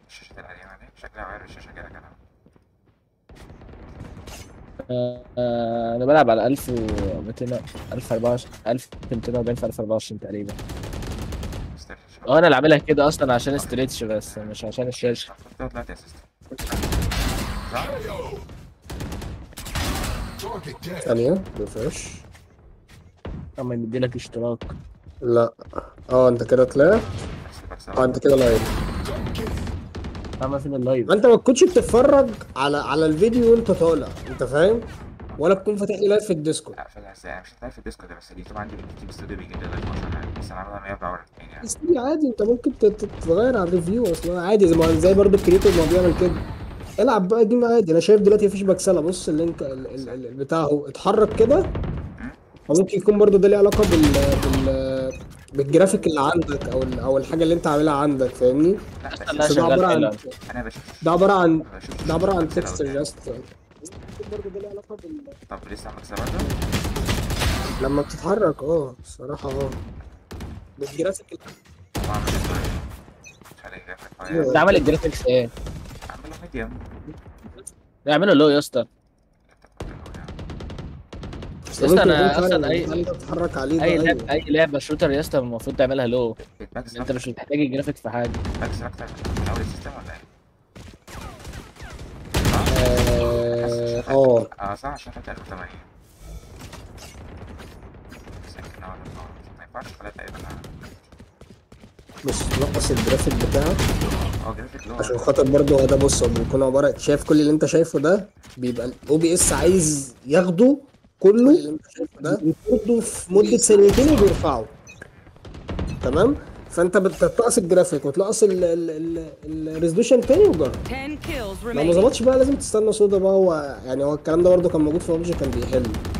الشاشات القديمة دي شكلها غير الشاشة كده كده آه، انا بلعب على 1200 1024 1240 في 1024 تقريبا ستيل اه انا اللي عاملها كده اصلا عشان استريتش بس مش عشان الشاشه المفروض دلوقتي اسيست صح؟ ثانية ريفرش اما يديلك اشتراك لا اه انت كده طلعت بس اه انت كده لايف اما فين اللايف ما انت ما تكونش بتتفرج على على الفيديو وانت طالع انت فاهم ولا تكون فاتح لي لايف في الديسكورد لا في الأساس مش هتلاقي في الديسكورد بس اليوتيوب عندي بالكتيب استوديو بيجيب لي لايف مثلا عادي. بس انا عاملها 104 يعني بس دي عادي انت ممكن تت- تتغير على الريفيو اصلا عادي زي ما زي برضه الكريتور ما بيعمل كده العب بقى جيم عادي انا شايف دلوقتي مفيش بكسله بص اللينك ال- ال- ال- البتاع اهو اتحرك كده او ممكن يكون برضه ده ليه علاقه بال بال بالجرافيك اللي عندك او ال- او الحاجه اللي انت عاملها عندك فاهمني لا بس لا بس ده شغال عباره عن حلو انا بشوف ده عباره عن بشوف ده عباره عن بكسل تكست قدام. جاست برضه ده ليه علاقه بال طب لسه عم بكسب برضه؟ لما بتتحرك اه الصراحه اه بالجرافيك اللي- واعمل ازاي؟ خلي جرافيك فاير انت عامل الجرافيكس ايه؟ اعمله ميديوم اعمله لو يا اسطى يا اسطى انا ممكن يكون اصلا فعلاً اي اللي انت بتتحرك عليه ده اي أيوة. لعبه اي لعبه شوتر يا اسطى المفروض تعملها لو بيتباكس انت مش محتاج الجرافيك في حاجه بيتباكس اكتر من اول السيستم ولا ايه؟ اه اه اه صح عشان فات 1080 بس يمكن اول ما ينفعش خليها تقريبا مش نقص الجرافيك بتاعك اه جرافيك لو عشان خاطر برضه هو ده بص هو بيكون عباره شايف كل اللي انت شايفه ده بيبقى الاو بي اس عايز ياخده كله اللي انت شايفه ده يفرده في مده ثانيتين وبيرفعه تمام فانت بتنقص الجرافيك وتنقص الريزولوشن تاني وجرب 10 kills لو ما remaining. ظبطش بقى لازم تستنى صودا بقى هو يعني هو الكلام ده برضه كان موجود في ببجي كان بيحل